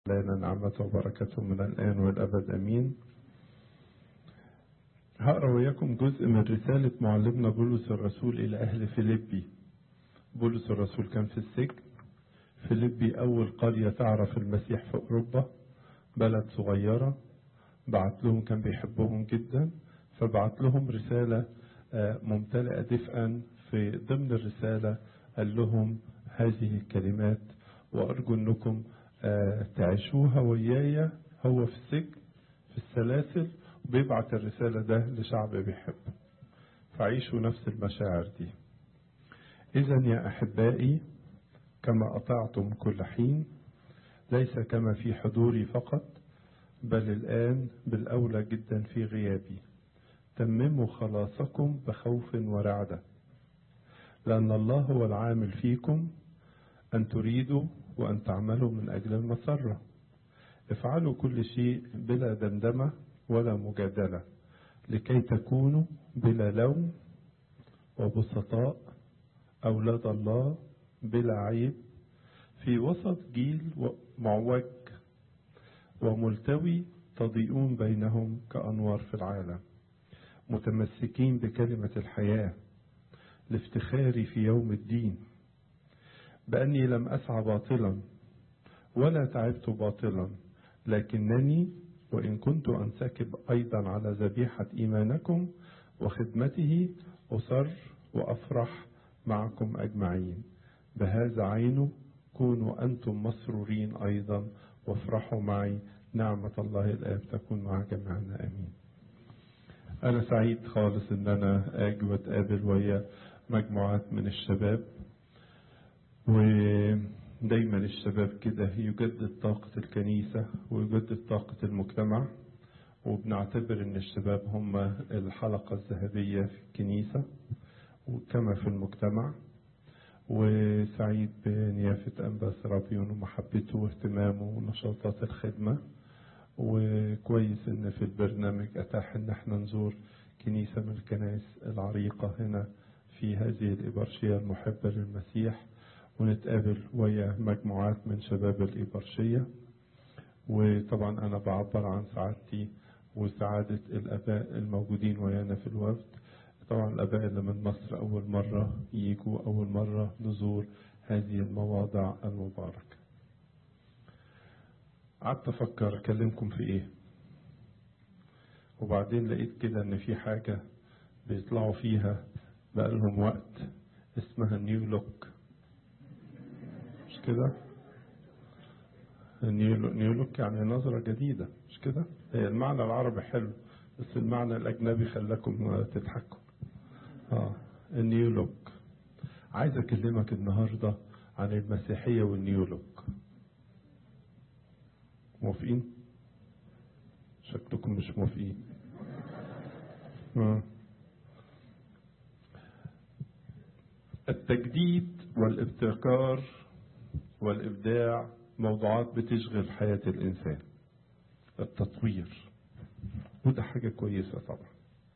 لنا نعمته وبركته من الآن والأبد أمين هقرأ وياكم جزء من رسالة معلمنا بولس الرسول إلى أهل فيليبي بولس الرسول كان في السجن فيليبي أول قرية تعرف المسيح في أوروبا بلد صغيرة بعت لهم كان بيحبهم جدا فبعت لهم رسالة ممتلئة دفئا في ضمن الرسالة قال لهم هذه الكلمات وأرجو أنكم تعيشوها ويايا هو في السجن في السلاسل وبيبعت الرسالة ده لشعب بيحبه فعيشوا نفس المشاعر دي إذا يا أحبائي كما أطعتم كل حين ليس كما في حضوري فقط بل الآن بالأولى جدا في غيابي تمموا خلاصكم بخوف ورعدة لأن الله هو العامل فيكم أن تريدوا وأن تعملوا من أجل المسرة افعلوا كل شيء بلا دمدمة ولا مجادلة لكي تكونوا بلا لوم وبسطاء أولاد الله بلا عيب في وسط جيل معوج وملتوي تضيئون بينهم كأنوار في العالم متمسكين بكلمة الحياة لافتخاري في يوم الدين بأني لم أسعى باطلا ولا تعبت باطلا لكنني وإن كنت أنسكب أيضا على ذبيحة إيمانكم وخدمته أصر وأفرح معكم أجمعين بهذا عينه كونوا أنتم مسرورين أيضا وافرحوا معي نعمة الله الآب تكون مع جميعنا آمين أنا سعيد خالص إن أنا أجي وأتقابل ويا مجموعات من الشباب ودايما الشباب كده يجدد طاقة الكنيسة ويجدد طاقة المجتمع وبنعتبر إن الشباب هم الحلقة الذهبية في الكنيسة وكما في المجتمع وسعيد بنيافة أنبا سرابيون ومحبته واهتمامه ونشاطات الخدمة وكويس إن في البرنامج أتاح إن احنا نزور كنيسة من الكنائس العريقة هنا في هذه الإبرشية المحبة للمسيح ونتقابل ويا مجموعات من شباب الإبرشية وطبعا أنا بعبر عن سعادتي وسعادة الآباء الموجودين ويانا في الوفد طبعا الآباء اللي من مصر أول مرة يجوا أول مرة نزور هذه المواضع المباركة قعدت أفكر أكلمكم في إيه وبعدين لقيت كده إن في حاجة بيطلعوا فيها بقالهم وقت اسمها نيو لوك مش كده نيو لوك يعني نظرة جديدة مش كده هي المعنى العربي حلو بس المعنى الأجنبي خلاكم تضحكوا اه النيو لوك عايز أكلمك النهاردة عن المسيحية والنيو لوك موافقين شكلكم مش موافقين آه. التجديد والابتكار والإبداع موضوعات بتشغل حياة الإنسان التطوير وده حاجة كويسة طبعا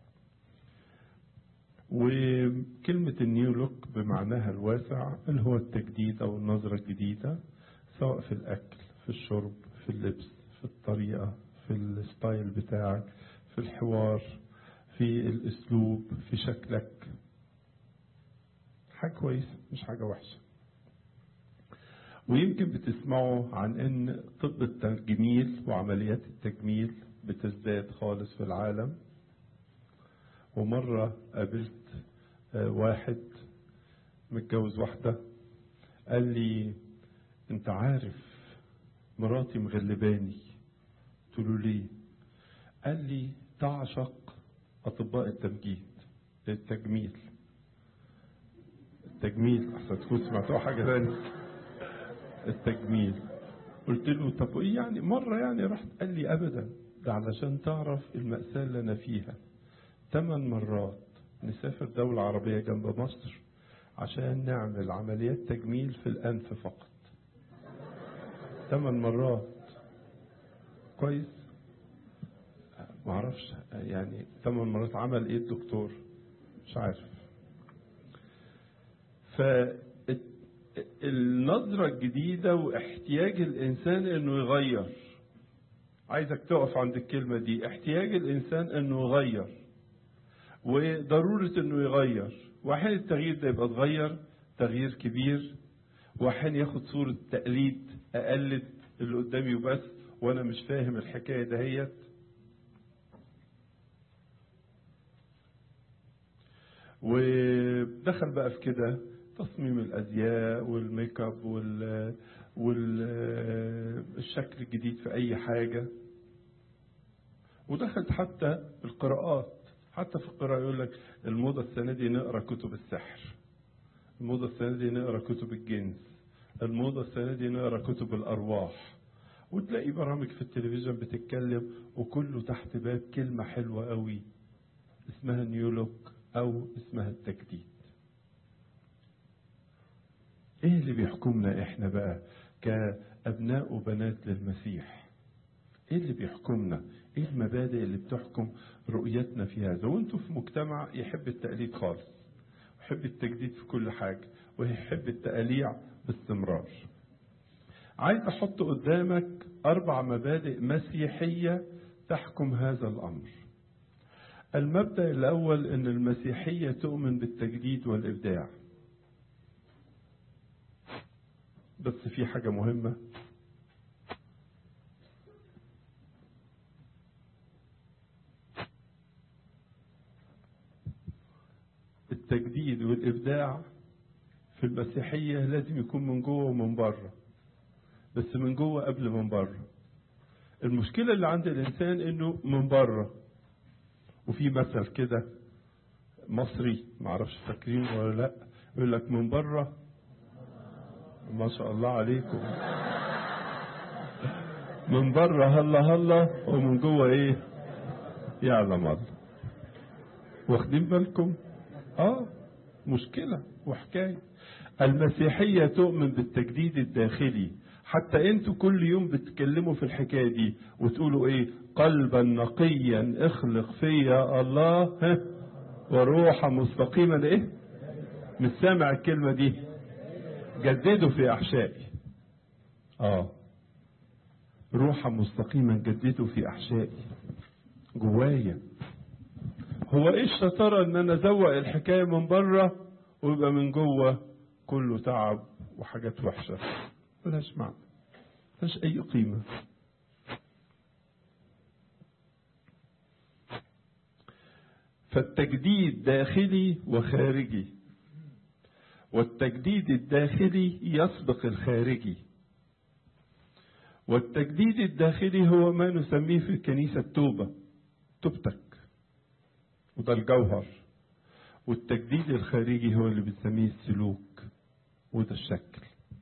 وكلمة النيو لوك بمعناها الواسع اللي هو التجديد أو النظرة الجديدة سواء في الأكل في الشرب في اللبس في الطريقة في الستايل بتاعك في الحوار في الأسلوب في شكلك حاجة كويسة مش حاجة وحشة ويمكن بتسمعوا عن ان طب التجميل وعمليات التجميل بتزداد خالص في العالم ومرة قابلت واحد متجوز واحدة قال لي انت عارف مراتي مغلباني قلت له ليه قال لي تعشق اطباء التمجيد التجميل التجميل احسن تكون سمعتوا حاجة ثانية التجميل قلت له طب ايه يعني مرة يعني رحت قال لي ابدا ده علشان تعرف المأساة اللي انا فيها ثمان مرات نسافر دولة عربية جنب مصر عشان نعمل عمليات تجميل في الأنف فقط ثمان مرات كويس معرفش يعني ثمان مرات عمل ايه الدكتور مش عارف النظرة الجديدة واحتياج الإنسان إنه يغير عايزك تقف عند الكلمة دي احتياج الإنسان إنه يغير وضرورة إنه يغير وأحيانا التغيير ده يبقى اتغير تغيير كبير وأحيانا ياخد صورة تقليد أقلد اللي قدامي وبس وأنا مش فاهم الحكاية دهيت ودخل بقى في كده تصميم الازياء والميك اب وال والشكل الجديد في اي حاجه ودخلت حتى القراءات حتى في القراءه يقول لك الموضه السنه دي نقرا كتب السحر الموضه السنه دي نقرا كتب الجنس الموضه السنه دي نقرا كتب الارواح وتلاقي برامج في التلفزيون بتتكلم وكله تحت باب كلمه حلوه قوي اسمها نيو لوك او اسمها التجديد ايه اللي بيحكمنا احنا بقى كابناء وبنات للمسيح ايه اللي بيحكمنا ايه المبادئ اللي بتحكم رؤيتنا في هذا وانتوا في مجتمع يحب التقليد خالص ويحب التجديد في كل حاجة ويحب التقاليع باستمرار عايز احط قدامك اربع مبادئ مسيحية تحكم هذا الامر المبدأ الاول ان المسيحية تؤمن بالتجديد والابداع بس في حاجة مهمة التجديد والإبداع في المسيحية لازم يكون من جوه ومن بره بس من جوه قبل من بره المشكلة اللي عند الإنسان إنه من بره وفي مثل كده مصري معرفش فاكرينه ولا لأ يقول لك من بره ما شاء الله عليكم من بره هلا هلا ومن جوه ايه يعلم الله واخدين بالكم اه مشكلة وحكاية المسيحية تؤمن بالتجديد الداخلي حتى انتوا كل يوم بتتكلموا في الحكاية دي وتقولوا ايه قلبا نقيا اخلق فيا الله ها وروحا مستقيما ايه مش سامع الكلمة دي جددوا في احشائي اه روحا مستقيما جددوا في احشائي جوايا هو ايه الشطاره ان انا ازوق الحكايه من بره ويبقى من جوه كله تعب وحاجات وحشه ملهاش معنى ملهاش اي قيمه فالتجديد داخلي وخارجي والتجديد الداخلي يسبق الخارجي والتجديد الداخلي هو ما نسميه في الكنيسة التوبة توبتك وده الجوهر والتجديد الخارجي هو اللي بنسميه السلوك وده الشكل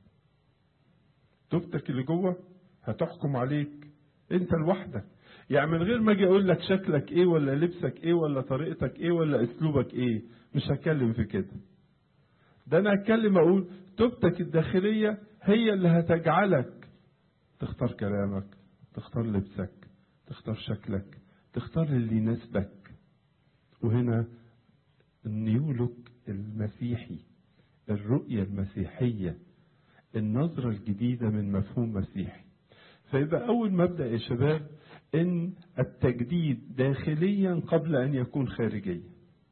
توبتك اللي جوه هتحكم عليك انت لوحدك يعني من غير ما اجي اقول لك شكلك ايه ولا لبسك ايه ولا طريقتك ايه ولا اسلوبك ايه مش هتكلم في كده ده انا هتكلم اقول توبتك الداخليه هي اللي هتجعلك تختار كلامك تختار لبسك تختار شكلك تختار اللي يناسبك وهنا النيو لوك المسيحي الرؤية المسيحية النظرة الجديدة من مفهوم مسيحي فيبقى أول مبدأ يا شباب إن التجديد داخليا قبل أن يكون خارجيا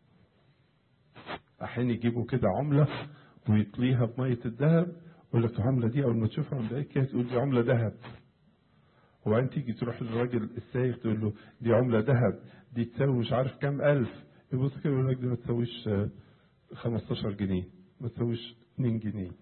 أحيانا يجيبوا كده عملة ويطليها بمية الذهب يقول لك العملة دي أول ما تشوفها عند أي كده تقول دي عملة ذهب وبعدين تيجي تروح للراجل السايق تقول له دي عملة ذهب دي تساوي مش عارف كام ألف يبص كده يقول لك دي ما تساويش 15 جنيه ما تساويش 2 جنيه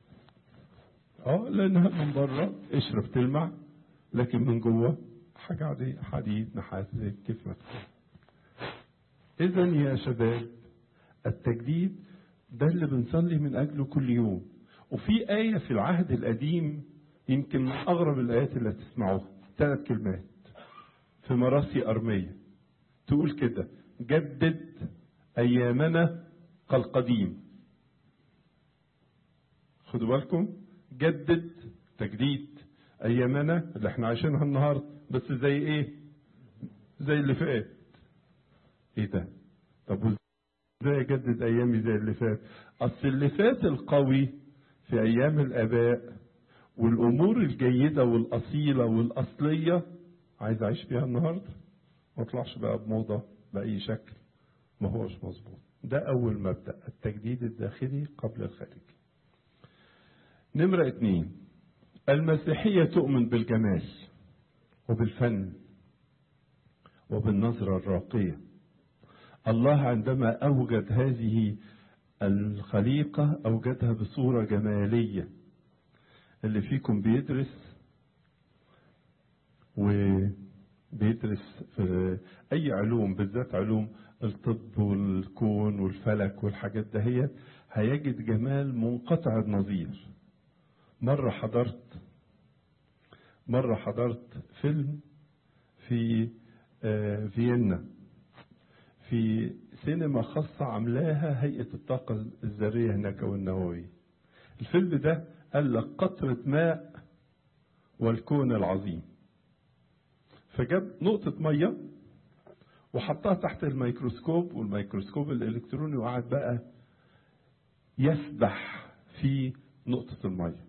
اه لانها من بره قشره بتلمع لكن من جوه حاجه عاديه حديد نحاس زي كيف ما تكون اذا يا شباب التجديد ده اللي بنصلي من اجله كل يوم وفي آية في العهد القديم يمكن من أغرب الآيات اللي هتسمعوها ثلاث كلمات في مراسي أرمية تقول كده جدد أيامنا كالقديم خدوا بالكم جدد تجديد أيامنا اللي احنا عايشينها النهاردة بس زي ايه زي اللي فات ايه ده طب ازاي اجدد ايامي زي اللي فات اصل اللي فات القوي في أيام الآباء والأمور الجيدة والأصيلة والأصلية عايز أعيش بيها النهاردة ما اطلعش بقى بموضة بأي شكل ما هوش مظبوط ده أول مبدأ التجديد الداخلي قبل الخارجي نمرة اتنين المسيحية تؤمن بالجمال وبالفن وبالنظرة الراقية الله عندما أوجد هذه الخليقة أوجدها بصورة جمالية اللي فيكم بيدرس وبيدرس في أي علوم بالذات علوم الطب والكون والفلك والحاجات دهيت هيجد جمال منقطع النظير مرة حضرت مرة حضرت فيلم في فيينا في سينما خاصة عاملاها هيئة الطاقة الذرية هناك والنووية الفيلم ده قال لك قطرة ماء والكون العظيم فجاب نقطة مية وحطها تحت الميكروسكوب والميكروسكوب الإلكتروني وقعد بقى يسبح في نقطة المية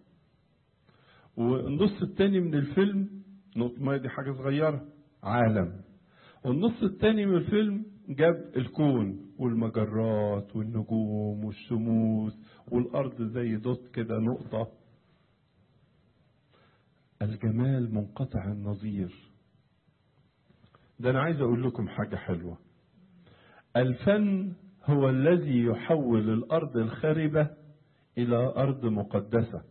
والنص التاني من الفيلم نقطة المية دي حاجة صغيرة عالم والنص التاني من الفيلم جاب الكون والمجرات والنجوم والشموس والأرض زي دوت كده نقطة الجمال منقطع النظير ده أنا عايز أقول لكم حاجة حلوة الفن هو الذي يحول الأرض الخربة إلى أرض مقدسة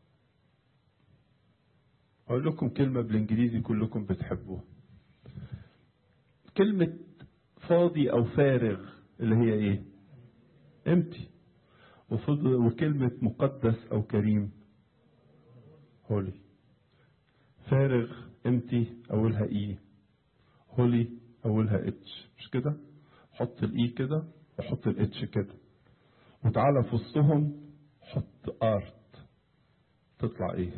أقول لكم كلمة بالإنجليزي كلكم بتحبوها كلمة فاضي أو فارغ اللي هي إيه؟ امتي وكلمة مقدس أو كريم هولي فارغ امتي أولها إيه؟ هولي أولها اتش مش كده؟ حط الإي كده وحط الاتش كده وتعالى في وسطهم حط ارت تطلع ايه؟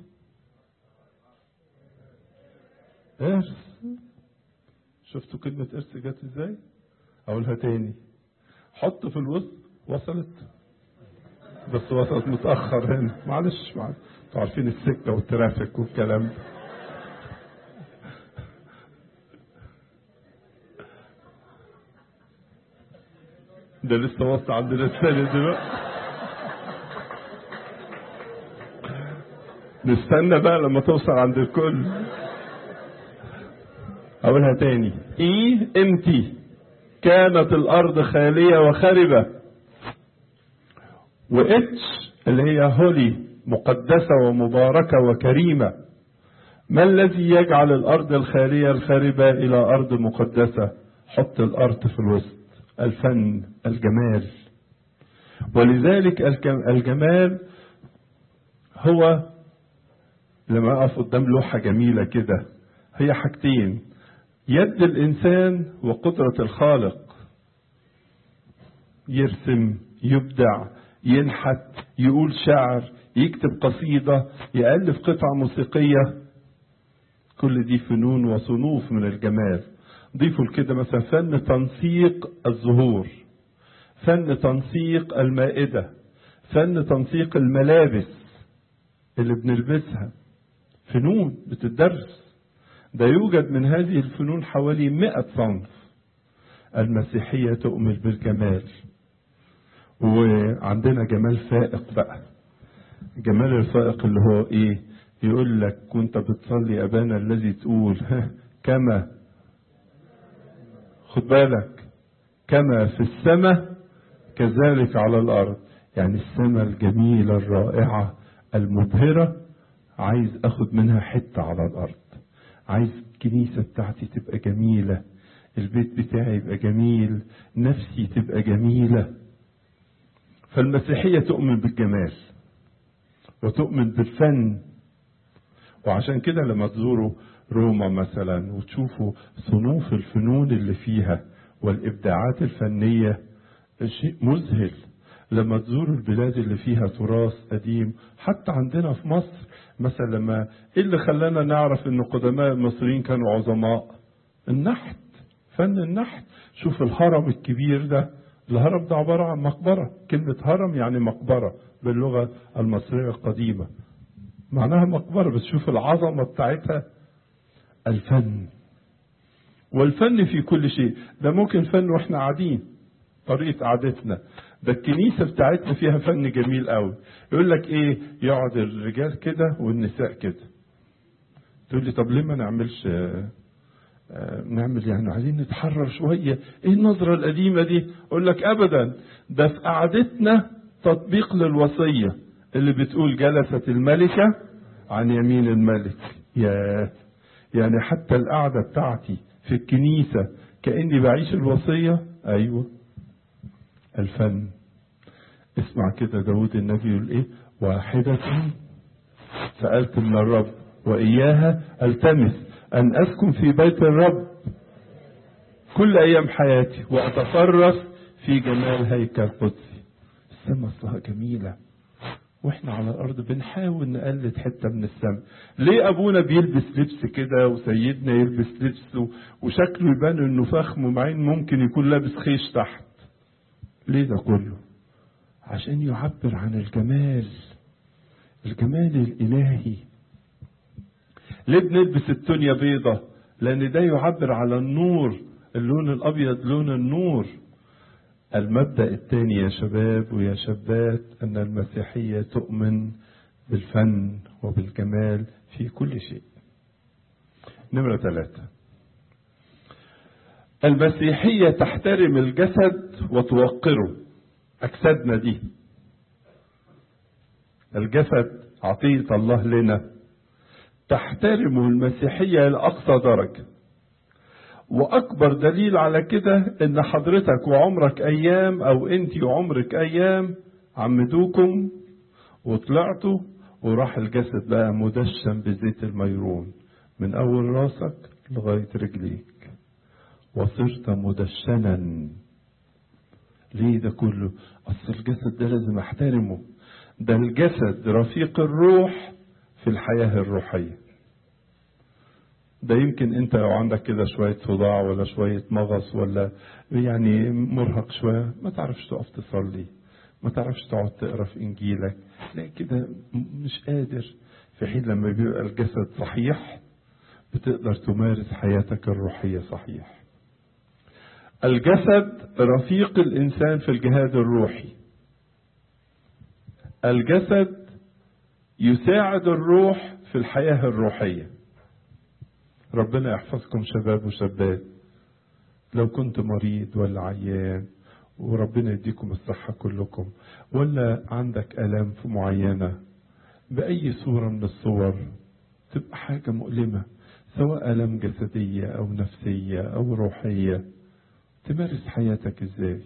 ارث شفتوا كلمة ارث جت ازاي؟ اقولها تاني حط في الوسط وصلت بس وصلت متأخر هنا معلش معلش انتوا عارفين السكة والترافيك والكلام ده ده لسه واصل عندنا الثاني دلوقتي نستنى بقى لما توصل عند الكل اقولها تاني اي امتي كانت الارض خاليه وخربه واتش اللي هي هولي مقدسه ومباركه وكريمه ما الذي يجعل الارض الخاليه الخاربه الى ارض مقدسه حط الارض في الوسط الفن الجمال ولذلك الجمال هو لما اقف قدام لوحه جميله كده هي حاجتين يد الانسان وقدره الخالق يرسم يبدع ينحت يقول شعر يكتب قصيده يالف قطعه موسيقيه كل دي فنون وصنوف من الجمال ضيفوا لكده مثلا فن تنسيق الزهور فن تنسيق المائده فن تنسيق الملابس اللي بنلبسها فنون بتدرس ده يوجد من هذه الفنون حوالي مئة صنف المسيحية تؤمن بالجمال وعندنا جمال فائق بقى جمال الفائق اللي هو ايه يقول لك كنت بتصلي ابانا الذي تقول كما خد بالك كما في السماء كذلك على الارض يعني السماء الجميلة الرائعة المبهرة عايز اخد منها حتة على الارض عايز الكنيسة بتاعتي تبقى جميلة البيت بتاعي يبقى جميل نفسي تبقى جميلة فالمسيحية تؤمن بالجمال وتؤمن بالفن وعشان كده لما تزوروا روما مثلا وتشوفوا صنوف الفنون اللي فيها والإبداعات الفنية شيء مذهل لما تزوروا البلاد اللي فيها تراث قديم حتى عندنا في مصر مثلا لما ايه اللي خلانا نعرف ان قدماء المصريين كانوا عظماء النحت فن النحت شوف الهرم الكبير ده الهرم ده عبارة عن مقبرة كلمة هرم يعني مقبرة باللغة المصرية القديمة معناها مقبرة بس شوف العظمة بتاعتها الفن والفن في كل شيء ده ممكن فن واحنا قاعدين طريقة قعدتنا ده الكنيسة بتاعتنا فيها فن جميل قوي يقول لك ايه يقعد الرجال كده والنساء كده تقول لي طب ليه ما نعملش آه، آه، نعمل يعني عايزين نتحرر شوية ايه النظرة القديمة دي اقول لك ابدا ده في قعدتنا تطبيق للوصية اللي بتقول جلست الملكة عن يمين الملك يا يعني حتى القعدة بتاعتي في الكنيسة كأني بعيش الوصية أيوة الفن اسمع كده داود النبي يقول ايه واحدة سألت من الرب وإياها ألتمس أن أسكن في بيت الرب كل أيام حياتي وأتفرس في جمال هيكل قدسي السماء أصلها جميلة واحنا على الارض بنحاول نقلد حته من السماء ليه ابونا بيلبس لبس كده وسيدنا يلبس لبس و- وشكله يبان انه فخم ومعين ممكن يكون لابس خيش تحت ليه ده كله عشان يعبر عن الجمال الجمال الالهي ليه بنلبس التونيا بيضة لان ده يعبر على النور اللون الابيض لون النور المبدأ الثاني يا شباب ويا شابات أن المسيحية تؤمن بالفن وبالجمال في كل شيء. نمرة ثلاثة. المسيحية تحترم الجسد وتوقره. أجسادنا دي. الجسد عطية الله لنا. تحترم المسيحية إلى أقصى درجة. واكبر دليل على كده ان حضرتك وعمرك ايام او انت وعمرك ايام عمدوكم وطلعتوا وراح الجسد بقى مدشن بزيت الميرون من اول راسك لغايه رجليك وصرت مدشنا ليه ده كله اصل الجسد ده لازم احترمه ده الجسد رفيق الروح في الحياه الروحيه ده يمكن انت لو عندك كده شوية صداع ولا شوية مغص ولا يعني مرهق شوية ما تعرفش تقف تصلي ما تعرفش تقعد تقرا في انجيلك لا كده مش قادر في حين لما بيبقى الجسد صحيح بتقدر تمارس حياتك الروحية صحيح الجسد رفيق الإنسان في الجهاد الروحي الجسد يساعد الروح في الحياة الروحية ربنا يحفظكم شباب وشابات لو كنت مريض ولا عيان وربنا يديكم الصحة كلكم ولا عندك آلام في معينة بأي صورة من الصور تبقى حاجة مؤلمة سواء آلام جسدية أو نفسية أو روحية تمارس حياتك إزاي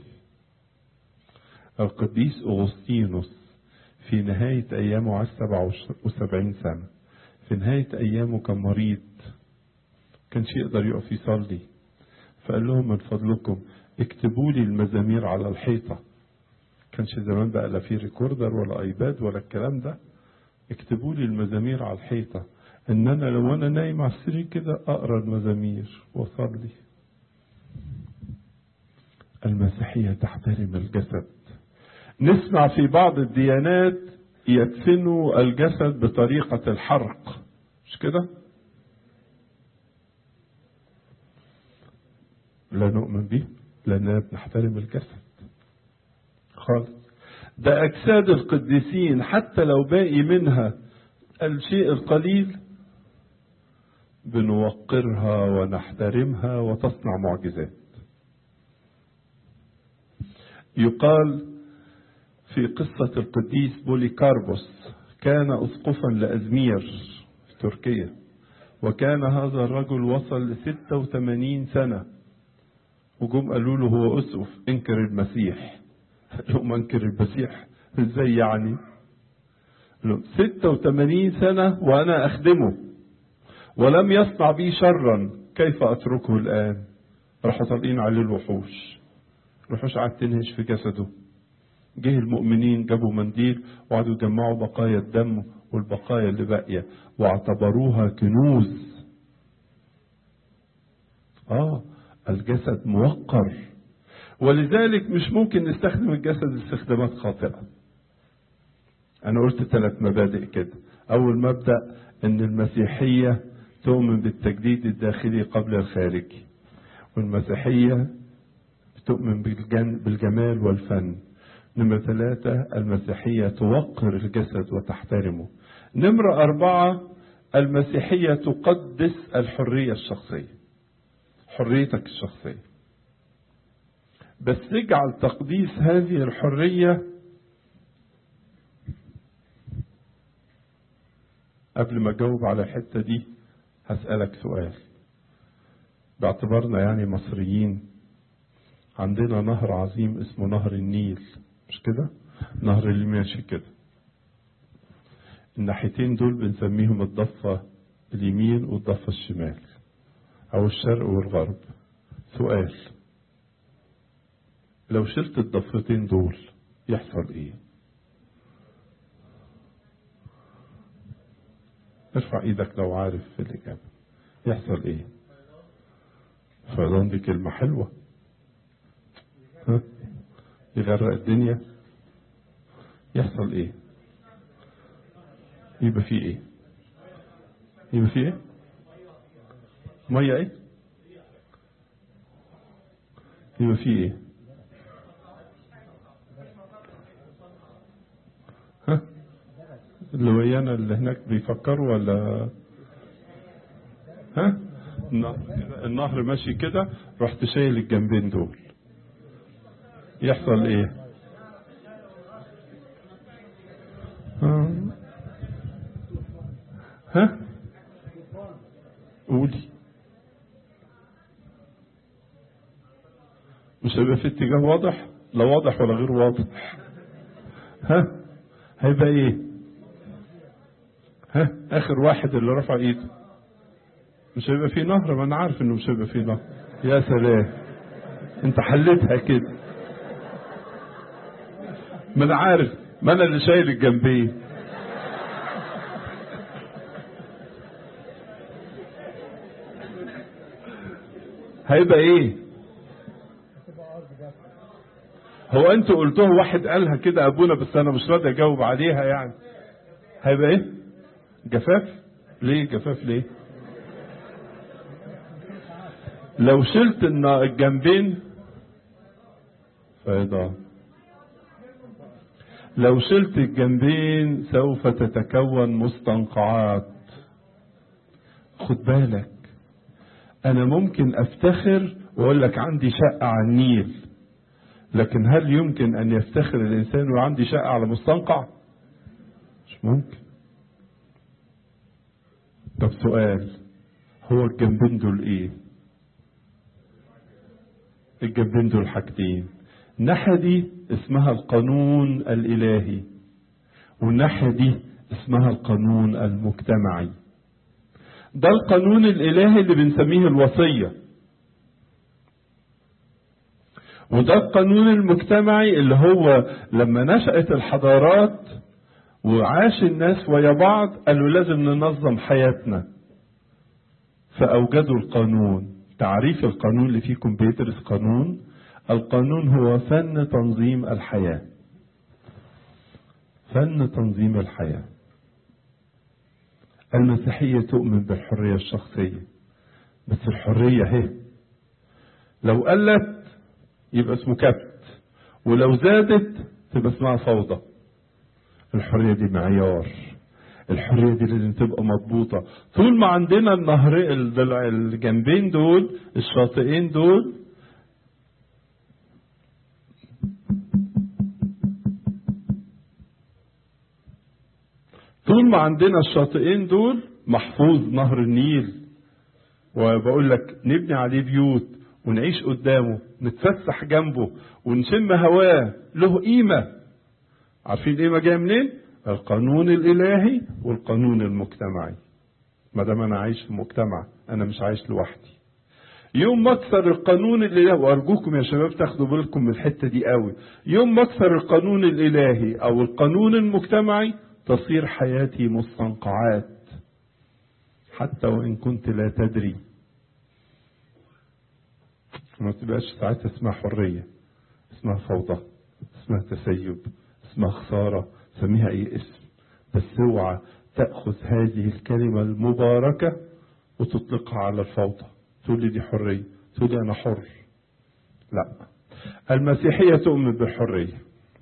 القديس أغسطينوس في نهاية أيامه على 77 سنة في نهاية أيامه كان مريض كانش يقدر يقف يصلي فقال لهم من فضلكم اكتبوا لي المزامير على الحيطة كانش زمان بقى لا في ريكوردر ولا ايباد ولا الكلام ده اكتبوا لي المزامير على الحيطة ان انا لو انا نايم على السرير كده اقرا المزامير واصلي المسيحية تحترم الجسد نسمع في بعض الديانات يدفنوا الجسد بطريقة الحرق مش كده لا نؤمن به لأننا بنحترم الجسد خالص ده أجساد القديسين حتى لو باقي منها الشيء القليل بنوقرها ونحترمها وتصنع معجزات يقال في قصة القديس بوليكاربوس كان أسقفا لأزمير في تركيا وكان هذا الرجل وصل لستة وثمانين سنة وجم قالوا له هو أسقف انكر المسيح قال لهم انكر المسيح ازاي يعني له 86 سنة وأنا أخدمه ولم يصنع بي شرا كيف أتركه الآن راحوا طالقين عليه الوحوش الوحوش قعدت تنهش في جسده جه المؤمنين جابوا منديل وقعدوا يجمعوا بقايا الدم والبقايا اللي باقية واعتبروها كنوز اه الجسد موقر ولذلك مش ممكن نستخدم الجسد استخدامات خاطئة أنا قلت ثلاث مبادئ كده أول مبدأ أن المسيحية تؤمن بالتجديد الداخلي قبل الخارجي والمسيحية تؤمن بالجمال والفن نمرة ثلاثة المسيحية توقر الجسد وتحترمه نمرة أربعة المسيحية تقدس الحرية الشخصية حريتك الشخصية بس تجعل تقديس هذه الحرية قبل ما اجاوب على الحتة دي هسألك سؤال باعتبارنا يعني مصريين عندنا نهر عظيم اسمه نهر النيل مش كده نهر اللي ماشي كده الناحيتين دول بنسميهم الضفة اليمين والضفة الشمال أو الشرق والغرب سؤال لو شلت الضفتين دول يحصل ايه ارفع ايدك لو عارف في الإجابة يحصل ايه فيضان دي كلمة حلوة ها يغرق الدنيا يحصل ايه يبقى فيه ايه يبقى فيه ايه مية ايه يبقى فيه ايه ها اللي ويانا اللي هناك بيفكروا ولا ها النهر ماشي كده رحت شايل الجنبين دول يحصل ايه ها ها قولي مش هيبقى في اتجاه واضح لا واضح ولا غير واضح ها هيبقى ايه ها اخر واحد اللي رفع ايده مش هيبقى فيه نهر ما انا عارف انه مش هيبقى فيه نهر يا سلام انت حلتها كده ما انا عارف ما انا اللي شايل الجنبين هيبقى ايه هو انتوا قلتوه واحد قالها كده ابونا بس انا مش راضي اجاوب عليها يعني هيبقى ايه جفاف ليه جفاف ليه لو شلت الجنبين فيضان لو شلت الجنبين سوف تتكون مستنقعات خد بالك انا ممكن افتخر واقول لك عندي شقة على النيل لكن هل يمكن ان يفتخر الانسان وعندي شقة على مستنقع مش ممكن طب سؤال هو الجنبين دول ايه الجنبين دول حاجتين الناحية دي اسمها القانون الإلهي والناحية دي اسمها القانون المجتمعي ده القانون الإلهي اللي بنسميه الوصية وده القانون المجتمعي اللي هو لما نشأت الحضارات وعاش الناس ويا بعض قالوا لازم ننظم حياتنا فأوجدوا القانون تعريف القانون اللي فيكم بيدرس قانون القانون هو فن تنظيم الحياة فن تنظيم الحياة المسيحية تؤمن بالحرية الشخصية بس الحرية هي لو قلت يبقى اسمه كبت ولو زادت تبقى اسمها فوضى الحرية دي معيار الحرية دي لازم تبقى مضبوطة طول ما عندنا النهر الجنبين دول الشاطئين دول طول ما عندنا الشاطئين دول محفوظ نهر النيل وبقول لك نبني عليه بيوت ونعيش قدامه نتفسح جنبه ونشم هواه له قيمة عارفين القيمة جاية منين؟ القانون الإلهي والقانون المجتمعي ما دام أنا عايش في مجتمع أنا مش عايش لوحدي يوم ما اكسر القانون الالهي وارجوكم يا شباب تاخدوا بالكم من الحته دي قوي يوم ما اكسر القانون الالهي او القانون المجتمعي تصير حياتي مستنقعات حتى وان كنت لا تدري ما تبقاش ساعتها اسمها حريه اسمها فوضى اسمها تسيب اسمها خساره سميها اي اسم بس اوعى تأخذ هذه الكلمة المباركة وتطلقها على الفوضى تقول لي دي حرية تقول لي أنا حر لا المسيحية تؤمن بالحرية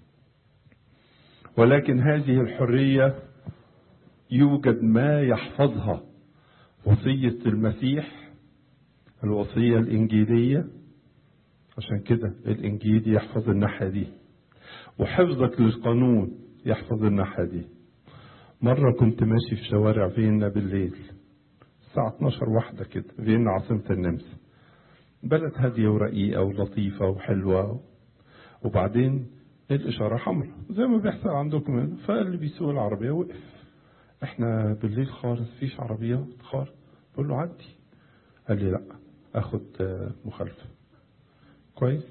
ولكن هذه الحرية يوجد ما يحفظها وصية المسيح الوصية الإنجيلية عشان كده الإنجيل يحفظ الناحية دي وحفظك للقانون يحفظ الناحية دي مرة كنت ماشي في شوارع فيينا بالليل الساعة 12 واحدة كده فيينا عاصمة النمسا بلد هادية ورقيقة ولطيفة وحلوة وبعدين الإشارة حمراء زي ما بيحصل عندكم هنا فاللي بيسوق العربية وقف احنا بالليل خالص فيش عربيات خالص بقول له عدي قال لي لا اخد مخالفة كويس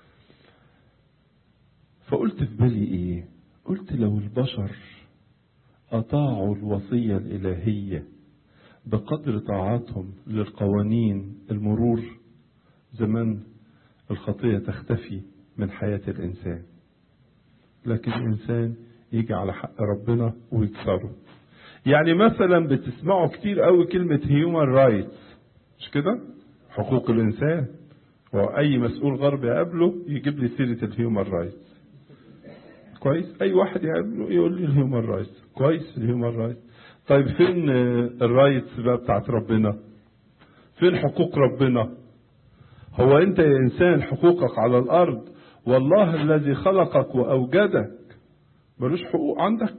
فقلت في بالي ايه قلت لو البشر أطاعوا الوصية الإلهية بقدر طاعتهم للقوانين المرور زمان الخطية تختفي من حياة الإنسان لكن الإنسان يجي على حق ربنا ويكسره يعني مثلا بتسمعوا كتير قوي كلمة human rights مش كده حقوق الإنسان وأي مسؤول غربي يقابله يجيب لي سيرة الهيومن رايتس كويس أي واحد يقابله يقول لي الهيومن رايتس كويس الهيومن رايتس طيب فين الرايتس بقى بتاعت ربنا فين حقوق ربنا هو انت يا انسان حقوقك على الارض والله الذي خلقك واوجدك ملوش حقوق عندك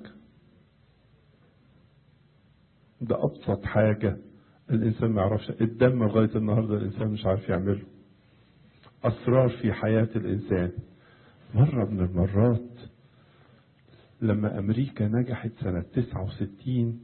ده ابسط حاجه الانسان ما يعرفش الدم لغايه النهارده الانسان مش عارف يعمله اسرار في حياه الانسان مره من المرات لما امريكا نجحت سنه 69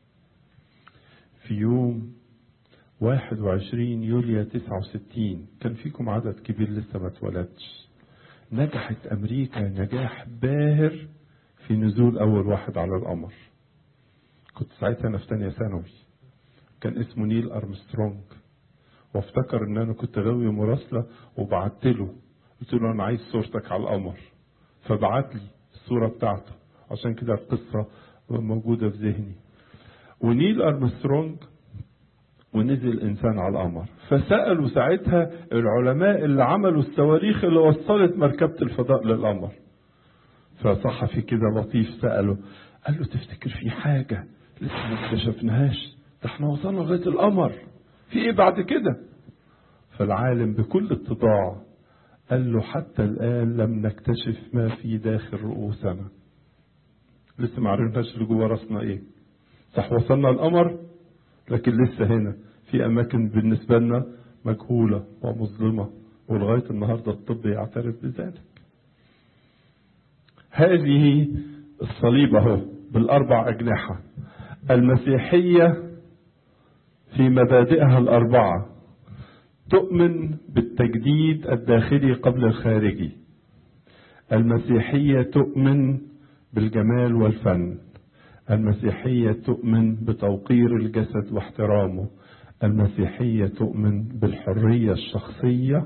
في يوم 21 يوليو 69 كان فيكم عدد كبير لسه ما اتولدش نجحت امريكا نجاح باهر في نزول اول واحد على القمر كنت ساعتها انا في ثانيه ثانوي كان اسمه نيل ارمسترونج وافتكر ان انا كنت غاوي مراسله وبعت له قلت له انا عايز صورتك على القمر فبعت لي الصوره بتاعته عشان كده القصه موجوده في ذهني ونيل ارمسترونج ونزل انسان على القمر فسالوا ساعتها العلماء اللي عملوا الصواريخ اللي وصلت مركبه الفضاء للقمر فصحفي كده لطيف ساله قال له تفتكر في حاجه لسه ما اكتشفناهاش ده احنا وصلنا لغايه القمر في ايه بعد كده فالعالم بكل اتضاع قال له حتى الان لم نكتشف ما في داخل رؤوسنا لسه ما عرفناش اللي جوه راسنا ايه صح وصلنا القمر لكن لسه هنا في اماكن بالنسبه لنا مجهوله ومظلمه ولغايه النهارده الطب يعترف بذلك هذه الصليب اهو بالاربع اجنحه المسيحيه في مبادئها الاربعه تؤمن بالتجديد الداخلي قبل الخارجي المسيحيه تؤمن بالجمال والفن المسيحية تؤمن بتوقير الجسد واحترامه المسيحية تؤمن بالحرية الشخصية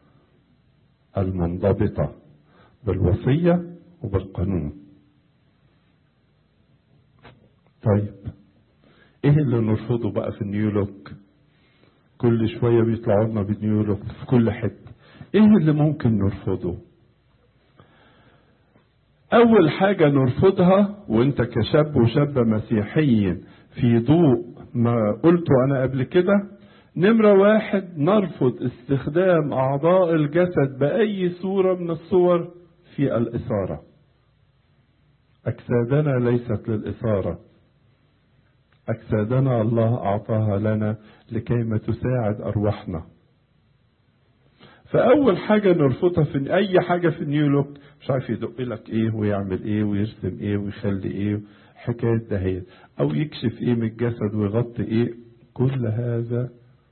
المنضبطة بالوصية وبالقانون طيب ايه اللي نرفضه بقى في النيولوك كل شوية بيطلعوا لنا بنيولوك في كل حتة ايه اللي ممكن نرفضه أول حاجة نرفضها وأنت كشاب وشابة مسيحيين في ضوء ما قلته أنا قبل كده نمرة واحد نرفض استخدام أعضاء الجسد بأي صورة من الصور في الإثارة أجسادنا ليست للإثارة أجسادنا الله أعطاها لنا لكيما تساعد أرواحنا فأول حاجة نرفضها في أي حاجة في النيو لوك مش عارف يدق لك إيه ويعمل إيه ويرسم إيه ويخلي إيه حكاية دهية أو يكشف إيه من الجسد ويغطي إيه كل هذا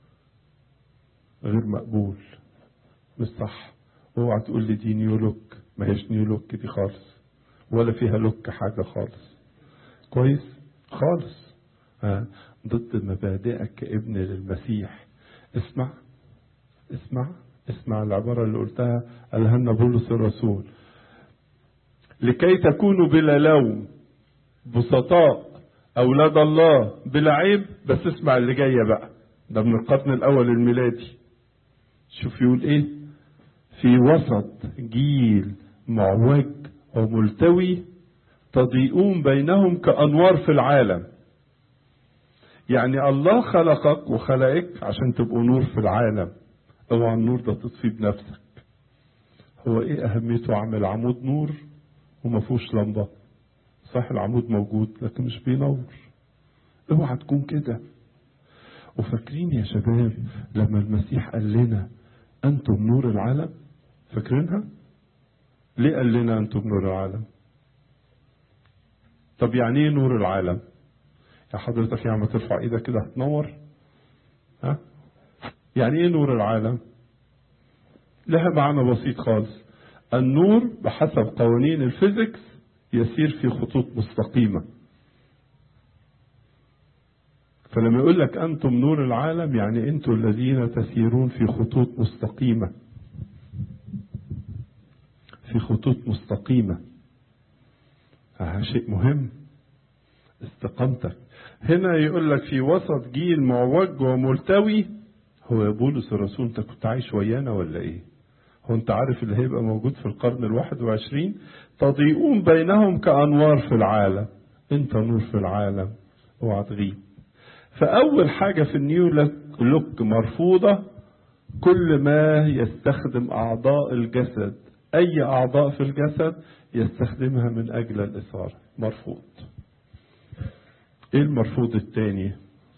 غير مقبول مش صح اوعى تقول لي دي نيو لوك ما هيش نيو لوك دي خالص ولا فيها لوك حاجة خالص كويس خالص ها ضد مبادئك كابن للمسيح اسمع اسمع اسمع العبارة اللي قلتها قالها لنا بولس الرسول لكي تكونوا بلا لوم بسطاء أولاد الله بلا عيب بس اسمع اللي جاية بقى ده من القرن الأول الميلادي شوف يقول إيه في وسط جيل معوج وملتوي تضيئون بينهم كأنوار في العالم يعني الله خلقك وخلقك عشان تبقوا نور في العالم اوعى النور ده تطفيه بنفسك هو ايه اهميته عامل عمود نور وما فيهوش لمبه صح العمود موجود لكن مش بينور اوعى تكون كده وفاكرين يا شباب لما المسيح قال لنا انتم نور العالم فاكرينها ليه قال لنا انتم نور العالم طب يعني ايه نور العالم يا حضرتك يعني ما ترفع ايدك كده هتنور ها يعني ايه نور العالم لها معنى بسيط خالص النور بحسب قوانين الفيزيكس يسير في خطوط مستقيمة فلما يقول لك أنتم نور العالم يعني أنتم الذين تسيرون في خطوط مستقيمة في خطوط مستقيمة هذا شيء مهم استقامتك هنا يقول لك في وسط جيل معوج وملتوي هو يا بولس الرسول انت كنت عايش ويانا ولا ايه هو انت عارف اللي هيبقى موجود في القرن الواحد وعشرين تضيئون بينهم كأنوار في العالم انت نور في العالم اوعى تغيب فأول حاجة في النيو لوك مرفوضة كل ما يستخدم أعضاء الجسد أي أعضاء في الجسد يستخدمها من أجل الإثارة مرفوض إيه المرفوض الثاني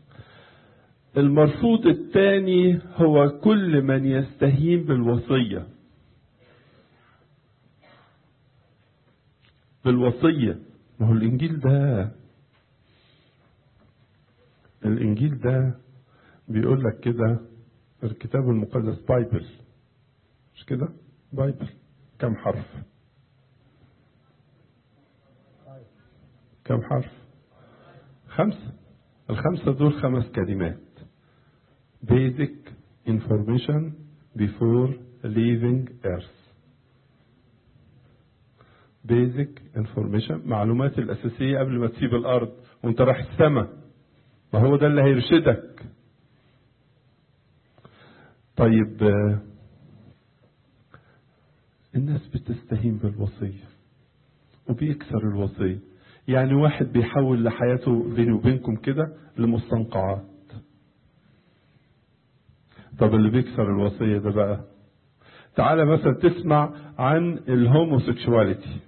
المرفوض الثاني هو كل من يستهين بالوصية بالوصية ما هو الإنجيل ده الإنجيل ده بيقول لك كده الكتاب المقدس بايبل مش كده بايبل كم حرف كم حرف خمسة الخمسة دول خمس كلمات basic information before leaving earth basic information معلومات الأساسية قبل ما تسيب الأرض وانت رايح السماء ما هو ده اللي هيرشدك طيب الناس بتستهين بالوصية وبيكسر الوصية يعني واحد بيحول لحياته بيني وبينكم كده لمستنقعات طب اللي بيكسر الوصية ده بقى تعالى مثلا تسمع عن الهوموسيكشواليتي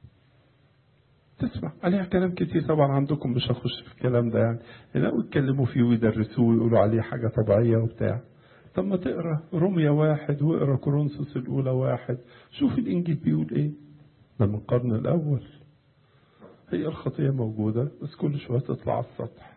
تسمع عليها كلام كتير طبعا عندكم مش هخش في الكلام ده يعني لا يتكلموا فيه ويدرسوه ويقولوا عليه حاجة طبيعية وبتاع طب ما تقرا روميا واحد واقرا كورنثوس الأولى واحد شوف الإنجيل بيقول إيه ده من القرن الأول هي الخطية موجودة بس كل شوية تطلع على السطح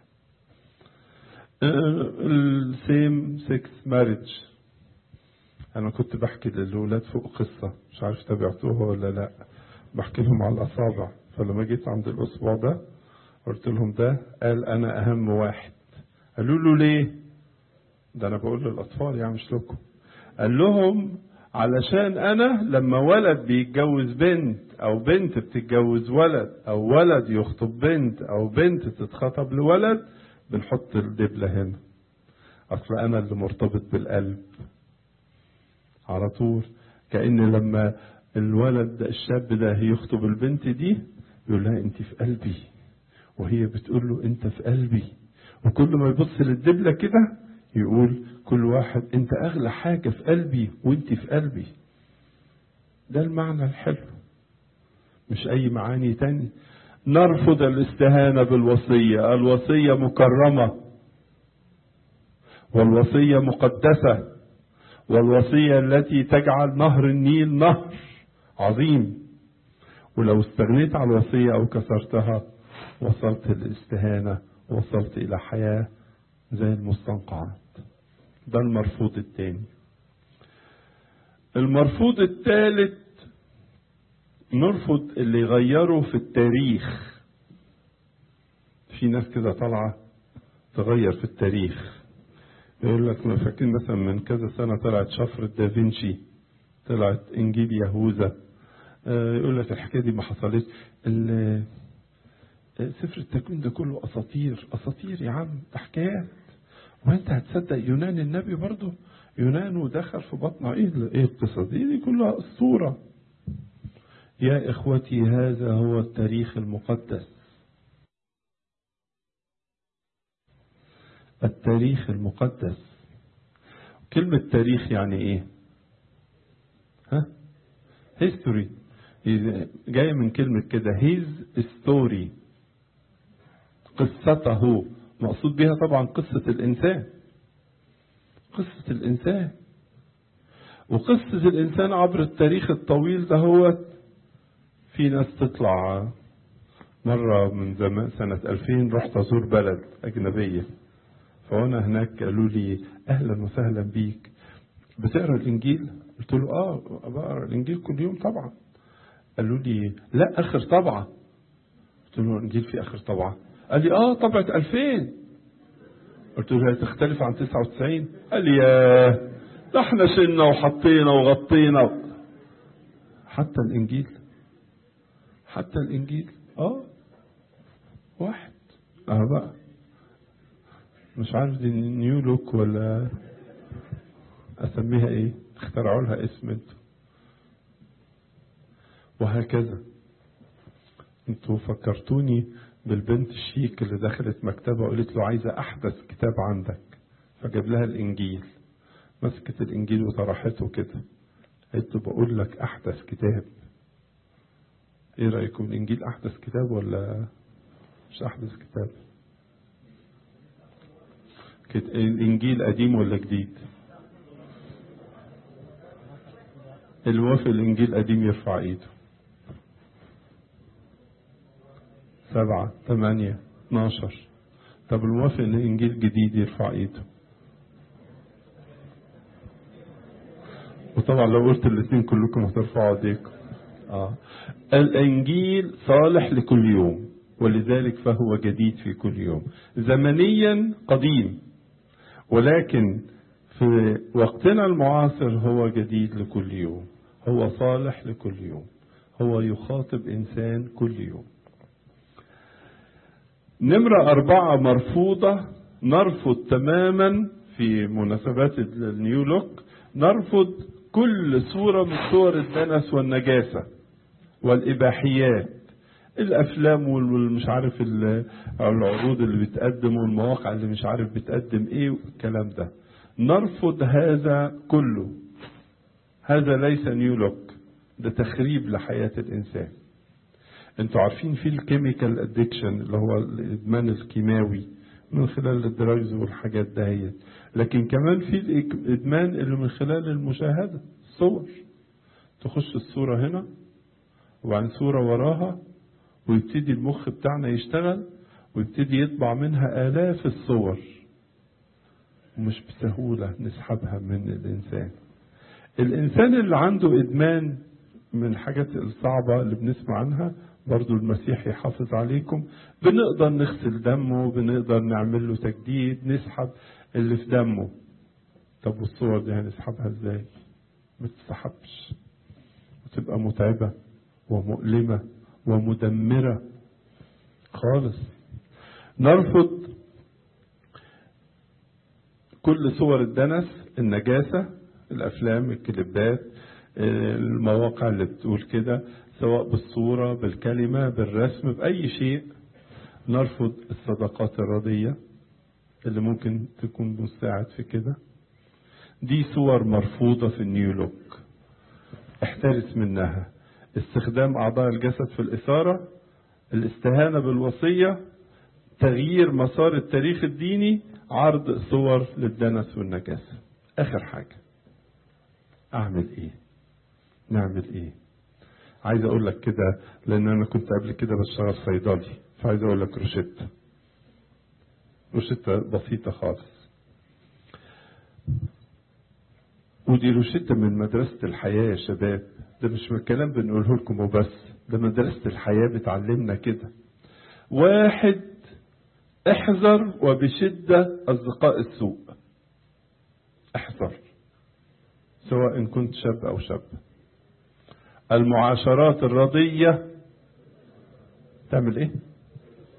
السيم سكس ماريج أنا كنت بحكي للولاد فوق قصة مش عارف تابعتوها ولا لا بحكي لهم على الأصابع فلما جيت عند الأسبوع ده قلت لهم ده قال أنا أهم واحد قالوا له ليه؟ ده أنا بقول للأطفال يعني مش لكم قال لهم علشان أنا لما ولد بيتجوز بنت أو بنت بتتجوز ولد أو ولد يخطب بنت أو بنت تتخطب لولد بنحط الدبلة هنا أصل أنا اللي مرتبط بالقلب على طول كأن لما الولد ده الشاب ده يخطب البنت دي يقول لها أنت في قلبي وهي بتقول له أنت في قلبي وكل ما يبص للدبلة كده يقول كل واحد أنت أغلى حاجة في قلبي وأنت في قلبي ده المعنى الحلو مش أي معاني تاني نرفض الاستهانة بالوصية الوصية مكرمة والوصية مقدسة والوصية التي تجعل نهر النيل نهر عظيم ولو استغنيت عن الوصية أو كسرتها وصلت للاستهانة وصلت إلى حياة زي المستنقعات ده المرفوض الثاني المرفوض الثالث نرفض اللي يغيروا في التاريخ في ناس كده طالعة تغير في التاريخ يقول لك ما فاكرين مثلا من كذا سنة طلعت شفرة دافنشي طلعت إنجيل يهوذا يقول لك الحكاية دي ما حصلتش سفر التكوين ده كله اساطير اساطير يا عم ده حكايات وانت هتصدق يونان النبي برضه يونان ودخل في بطن ايه ايه القصه دي دي كلها اسطوره يا اخوتي هذا هو التاريخ المقدس التاريخ المقدس كلمة تاريخ يعني ايه ها history جاية من كلمة كده his story قصته مقصود بها طبعا قصة الإنسان قصة الإنسان وقصة الإنسان عبر التاريخ الطويل ده هو في ناس تطلع مرة من زمان سنة 2000 رحت أزور بلد أجنبية فوانا هناك قالوا لي اهلا وسهلا بيك بتقرا الانجيل قلت له اه بقرا الانجيل كل يوم طبعا قالوا لي لا اخر طبعه قلت له الانجيل في اخر طبعه قال لي اه طبعه 2000 قلت له هي تختلف عن 99 قال لي ياه ده احنا شلنا وحطينا وغطينا حتى الانجيل حتى الانجيل اه واحد اه بقى مش عارف دي نيو لوك ولا اسميها ايه اخترعوا لها اسم انتوا وهكذا انتوا فكرتوني بالبنت الشيك اللي دخلت مكتبة وقالت له عايزة احدث كتاب عندك فجاب لها الانجيل مسكت الانجيل وطرحته كده قلت له بقول لك احدث كتاب ايه رايكم الانجيل احدث كتاب ولا مش احدث كتاب الانجيل قديم ولا جديد الوافق الانجيل قديم يرفع ايده سبعة ثمانية اتناشر طب الوافق الانجيل جديد يرفع ايده وطبعا لو قلت الاثنين كلكم هترفعوا ايديكم اه الانجيل صالح لكل يوم ولذلك فهو جديد في كل يوم زمنيا قديم ولكن في وقتنا المعاصر هو جديد لكل يوم هو صالح لكل يوم هو يخاطب إنسان كل يوم نمرة أربعة مرفوضة نرفض تماما في مناسبات النيو لوك نرفض كل صورة من صور الدنس والنجاسة والإباحيات الافلام والمش عارف العروض اللي بتقدم والمواقع اللي مش عارف بتقدم ايه والكلام ده نرفض هذا كله هذا ليس نيو لوك ده تخريب لحياة الانسان انتوا عارفين في الكيميكال ادكشن اللي هو الادمان الكيماوي من خلال الدراجز والحاجات دهيت لكن كمان في الادمان اللي من خلال المشاهدة الصور تخش الصورة هنا وبعدين صورة وراها ويبتدي المخ بتاعنا يشتغل ويبتدي يطبع منها آلاف الصور ومش بسهولة نسحبها من الإنسان الإنسان اللي عنده إدمان من الحاجات الصعبة اللي بنسمع عنها برضو المسيح يحافظ عليكم بنقدر نغسل دمه بنقدر نعمل له تجديد نسحب اللي في دمه طب والصور دي هنسحبها ازاي ما تسحبش وتبقى متعبة ومؤلمة ومدمرة خالص نرفض كل صور الدنس النجاسة الأفلام الكليبات المواقع اللي بتقول كده سواء بالصورة بالكلمة بالرسم بأي شيء نرفض الصدقات الردية اللي ممكن تكون مساعد في كده دي صور مرفوضة في النيو لوك احترس منها استخدام أعضاء الجسد في الإثارة الاستهانة بالوصية تغيير مسار التاريخ الديني عرض صور للدنس والنجاسة آخر حاجة أعمل إيه نعمل إيه عايز أقول لك كده لأن أنا كنت قبل كده بشتغل صيدلي فعايز أقول لك روشتة روشتة بسيطة خالص ودي روشتة من مدرسة الحياة يا شباب ده مش من كلام بنقوله لكم وبس ده مدرسة الحياة بتعلمنا كده واحد احذر وبشدة أصدقاء السوء احذر سواء كنت شاب أو شاب المعاشرات الرضية تعمل ايه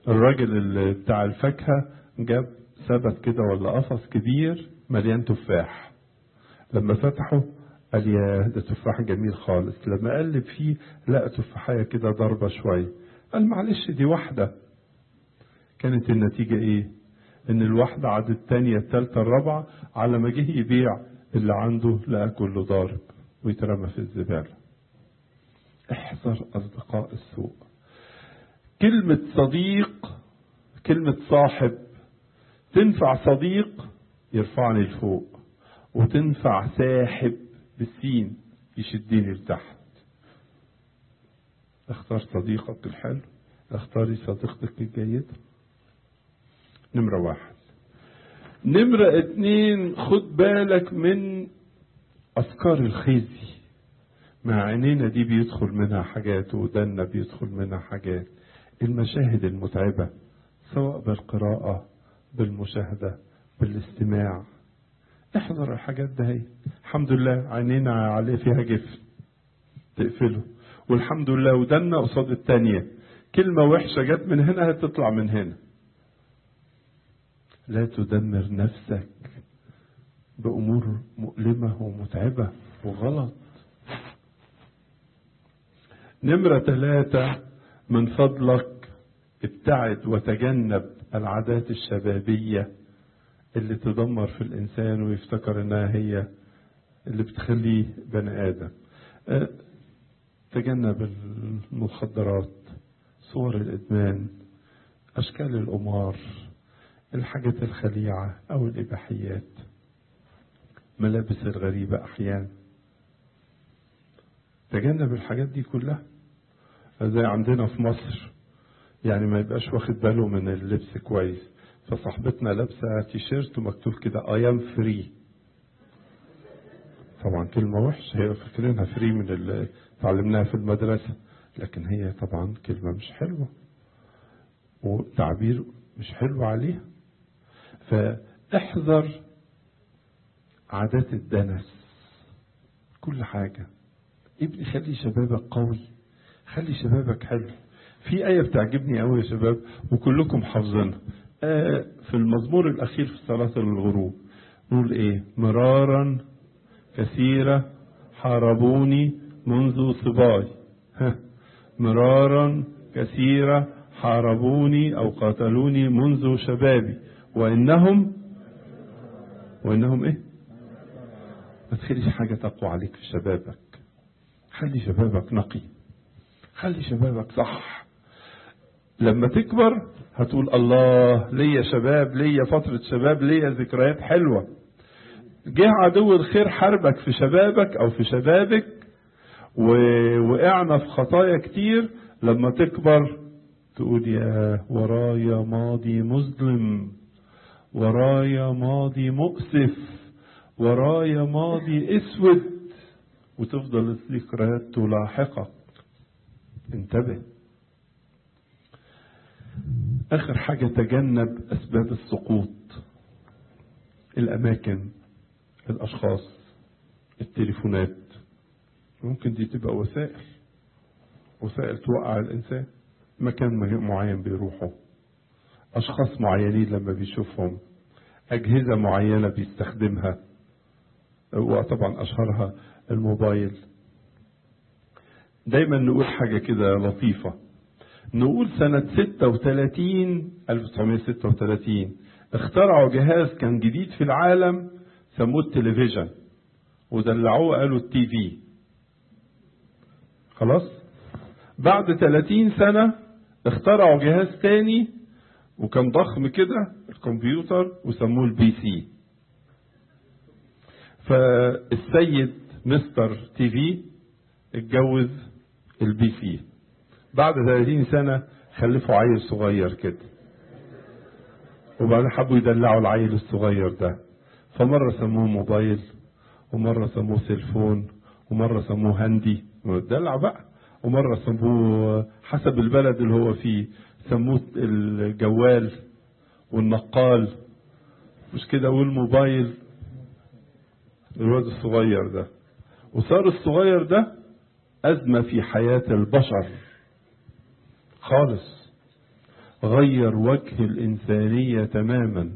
الراجل اللي بتاع الفاكهة جاب ثبت كده ولا قفص كبير مليان تفاح لما فتحه قال يا ده تفاح جميل خالص لما قلب فيه لقى تفاحية كده ضربة شوية قال معلش دي واحدة كانت النتيجة ايه ان الواحدة عدت التانية التالتة الرابعة على ما جه يبيع اللي عنده لقى كله ضارب ويترمى في الزبالة احذر اصدقاء السوء كلمة صديق كلمة صاحب تنفع صديق يرفعني لفوق وتنفع ساحب بالسين يشدني لتحت اختار صديقك الحلو اختاري صديقتك الجيدة نمرة واحد نمرة اتنين خد بالك من أفكار الخزي مع عينينا دي بيدخل منها حاجات ودنا بيدخل منها حاجات المشاهد المتعبة سواء بالقراءة بالمشاهدة بالاستماع احذر الحاجات ده هي الحمد لله عينينا عليه فيها جفن تقفله والحمد لله ودنا قصاد التانية كلمة وحشة جت من هنا هتطلع من هنا لا تدمر نفسك بأمور مؤلمة ومتعبة وغلط نمرة ثلاثة من فضلك ابتعد وتجنب العادات الشبابية اللي تدمر في الإنسان ويفتكر إنها هي اللي بتخليه بني آدم أه تجنب المخدرات صور الإدمان أشكال القمار الحاجات الخليعة أو الإباحيات ملابس الغريبة أحيانا تجنب الحاجات دي كلها زي عندنا في مصر يعني ما يبقاش واخد باله من اللبس كويس فصاحبتنا لابسه تيشيرت ومكتوب كده اي ام فري طبعا كلمه وحشه هي فاكرينها فري من اللي اتعلمناها في المدرسه لكن هي طبعا كلمه مش حلوه وتعبير مش حلو عليها فاحذر عادات الدنس كل حاجه ابني خلي شبابك قوي خلي شبابك حلو في آية بتعجبني قوي يا شباب وكلكم حافظينها آه في المزمور الأخير في صلاة الغروب نقول إيه مرارا كثيرة حاربوني منذ صباي ها مرارا كثيرة حاربوني أو قاتلوني منذ شبابي وإنهم وإنهم إيه ما تخليش حاجة تقوى عليك في شبابك خلي شبابك نقي خلي شبابك صح لما تكبر هتقول الله ليا شباب ليا فترة شباب ليا ذكريات حلوة جه عدو الخير حاربك في شبابك او في شبابك ووقعنا في خطايا كتير لما تكبر تقول يا ورايا ماضي مظلم ورايا ماضي مؤسف ورايا ماضي اسود وتفضل الذكريات تلاحقك انتبه اخر حاجة تجنب اسباب السقوط الاماكن الاشخاص التليفونات ممكن دي تبقى وسائل وسائل توقع الانسان مكان معين بيروحه اشخاص معينين لما بيشوفهم اجهزة معينة بيستخدمها وطبعا اشهرها الموبايل دايما نقول حاجة كده لطيفة نقول سنة 36 1936 اخترعوا جهاز كان جديد في العالم سموه التلفزيون ودلعوه قالوا التي في خلاص بعد 30 سنة اخترعوا جهاز تاني وكان ضخم كده الكمبيوتر وسموه البي سي فالسيد مستر تي في اتجوز البي سي بعد 30 سنة خلفوا عيل صغير كده وبعدين حبوا يدلعوا العيل الصغير ده فمرة سموه موبايل ومرة سموه سيلفون ومرة سموه هندي دلع بقى ومرة سموه حسب البلد اللي هو فيه سموه الجوال والنقال مش كده والموبايل الواد الصغير ده وصار الصغير ده أزمة في حياة البشر خالص غير وجه الإنسانية تماما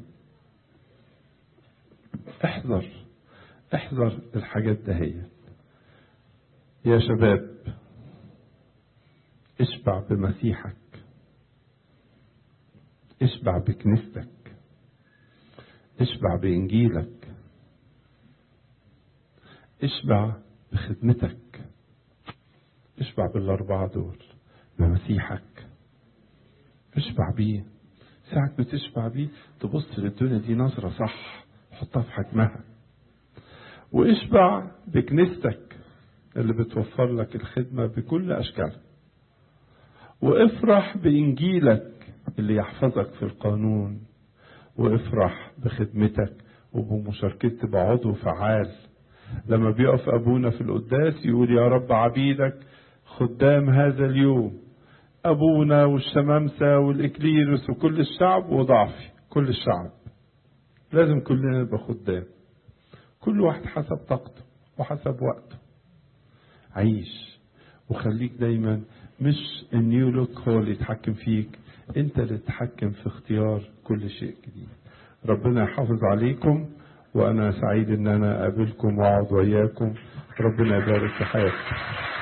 احذر احذر الحاجات دهيت يا شباب اشبع بمسيحك اشبع بكنيستك اشبع بإنجيلك اشبع بخدمتك اشبع بالأربعة دول بمسيحك اشبع بيه ساعة ما تشبع بيه تبص للدنيا دي نظرة صح حطها في حجمها واشبع بكنيستك اللي بتوفر لك الخدمة بكل أشكالها وافرح بإنجيلك اللي يحفظك في القانون وافرح بخدمتك وبمشاركتك بعضو فعال لما بيقف أبونا في القداس يقول يا رب عبيدك خدام هذا اليوم أبونا والشمامسة والإكليروس وكل الشعب وضعفي كل الشعب لازم كلنا نبقى خدام كل واحد حسب طاقته وحسب وقته عيش وخليك دايما مش النيو لوك هو اللي يتحكم فيك انت اللي تتحكم في اختيار كل شيء جديد ربنا يحافظ عليكم وانا سعيد ان انا اقابلكم واقعد وياكم ربنا يبارك في حياتكم